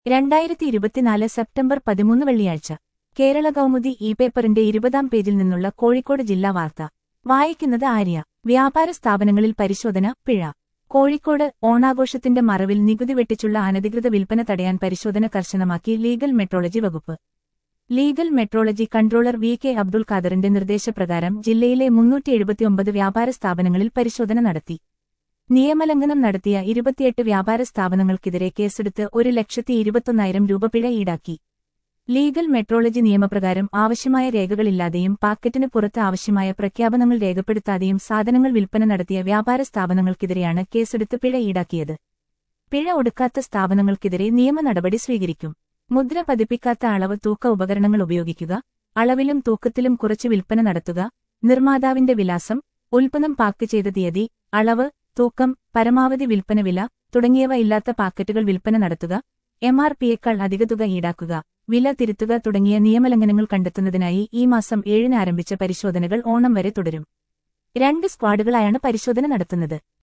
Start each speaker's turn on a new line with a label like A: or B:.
A: രണ്ടായിരത്തി ഇരുപത്തിനാല് സെപ്റ്റംബർ പതിമൂന്ന് വെള്ളിയാഴ്ച കേരള കൗമുദി ഇ പേപ്പറിന്റെ ഇരുപതാം പേജിൽ നിന്നുള്ള കോഴിക്കോട് ജില്ലാ വാർത്ത വായിക്കുന്നത് ആര്യ വ്യാപാര സ്ഥാപനങ്ങളിൽ പരിശോധന പിഴ കോഴിക്കോട് ഓണാഘോഷത്തിന്റെ മറവിൽ നികുതി വെട്ടിച്ചുള്ള അനധികൃത വിൽപ്പന തടയാൻ പരിശോധന കർശനമാക്കി ലീഗൽ മെട്രോളജി വകുപ്പ് legal metrology controller V K Abdul ഖാദറിന്റെ നിർദ്ദേശപ്രകാരം ജില്ലയിലെ മുന്നൂറ്റി എഴുപത്തിയൊമ്പത് വ്യാപാര സ്ഥാപനങ്ങളിൽ പരിശോധന നടത്തി നിയമലംഘനം നടത്തിയ ഇരുപത്തിയെട്ട് വ്യാപാര സ്ഥാപനങ്ങൾക്കെതിരെ കേസെടുത്ത് ഒരു ലക്ഷത്തി ഇരുപത്തൊന്നായിരം രൂപ പിഴ ഈടാക്കി ലീഗൽ മെട്രോളജി നിയമപ്രകാരം ആവശ്യമായ രേഖകളില്ലാതെയും പാക്കറ്റിന് പുറത്ത് ആവശ്യമായ പ്രഖ്യാപനങ്ങൾ രേഖപ്പെടുത്താതെയും സാധനങ്ങൾ വിൽപ്പന നടത്തിയ വ്യാപാര സ്ഥാപനങ്ങൾക്കെതിരെയാണ് കേസെടുത്ത് പിഴ ഈടാക്കിയത് പിഴ ഒടുക്കാത്ത സ്ഥാപനങ്ങൾക്കെതിരെ നിയമ നടപടി സ്വീകരിക്കും മുദ്ര പതിപ്പിക്കാത്ത അളവ് തൂക്ക ഉപകരണങ്ങൾ ഉപയോഗിക്കുക അളവിലും തൂക്കത്തിലും കുറച്ച് വിൽപ്പന നടത്തുക നിർമ്മാതാവിന്റെ വിലാസം ഉൽപ്പന്നം പാക്ക് ചെയ്ത തീയതി അളവ് തൂക്കം പരമാവധി വിൽപ്പന വില തുടങ്ങിയവ ഇല്ലാത്ത പാക്കറ്റുകൾ വിൽപ്പന നടത്തുക എം ആർ പിയേക്കാൾ അധിക തുക ഈടാക്കുക വില തിരുത്തുക തുടങ്ങിയ നിയമലംഘനങ്ങൾ കണ്ടെത്തുന്നതിനായി ഈ മാസം ഏഴിന് ആരംഭിച്ച പരിശോധനകൾ ഓണം വരെ തുടരും രണ്ട് സ്ക്വാഡുകളായാണ് പരിശോധന നടത്തുന്നത്